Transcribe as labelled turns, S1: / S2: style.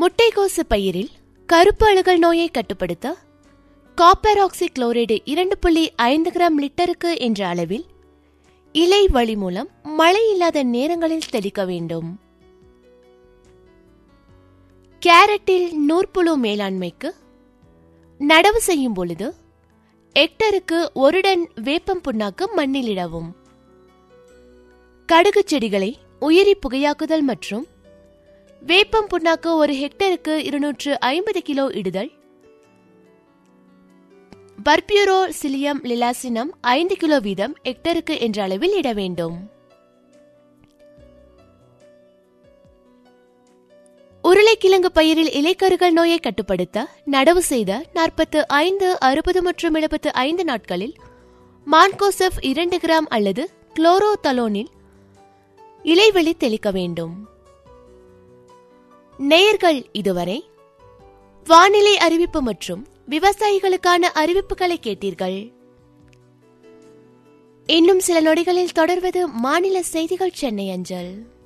S1: முட்டைக்கோசு பயிரில் கருப்பு அழுகல் நோயை கட்டுப்படுத்த காப்பர் ஆக்சி குளோரைடு இரண்டு புள்ளி ஐந்து கிராம் லிட்டருக்கு என்ற அளவில் இலை வழி மூலம் மழை இல்லாத நேரங்களில் தெளிக்க வேண்டும் கேரட்டில் நூற்புழு மேலாண்மைக்கு நடவு செய்யும் பொழுது ஹெக்டருக்கு ஒரு டன் வேப்பம் புண்ணாக்கு மண்ணில் இடவும் கடுகு செடிகளை உயிரி புகையாக்குதல் மற்றும் வேப்பம் புண்ணாக்கு ஒரு ஹெக்டருக்கு இருநூற்று ஐம்பது கிலோ இடுதல் பர்பியூரோ சிலியம் லிலாசினம் ஐந்து கிலோ வீதம் ஹெக்டருக்கு என்ற அளவில் இட வேண்டும் உருளைக்கிழங்கு பயிரில் இலைக்கருகள் நோயை கட்டுப்படுத்த நடவு செய்த நாற்பத்து ஐந்து அறுபது மற்றும் எழுபத்து ஐந்து நாட்களில் மான்கோசெஃப் இரண்டு கிராம் அல்லது குளோரோதலோனில் இலைவெளி தெளிக்க வேண்டும் நேயர்கள் இதுவரை வானிலை அறிவிப்பு மற்றும் விவசாயிகளுக்கான அறிவிப்புகளை கேட்டீர்கள் இன்னும் சில நொடிகளில் தொடர்வது மாநில செய்திகள் சென்னை அஞ்சல்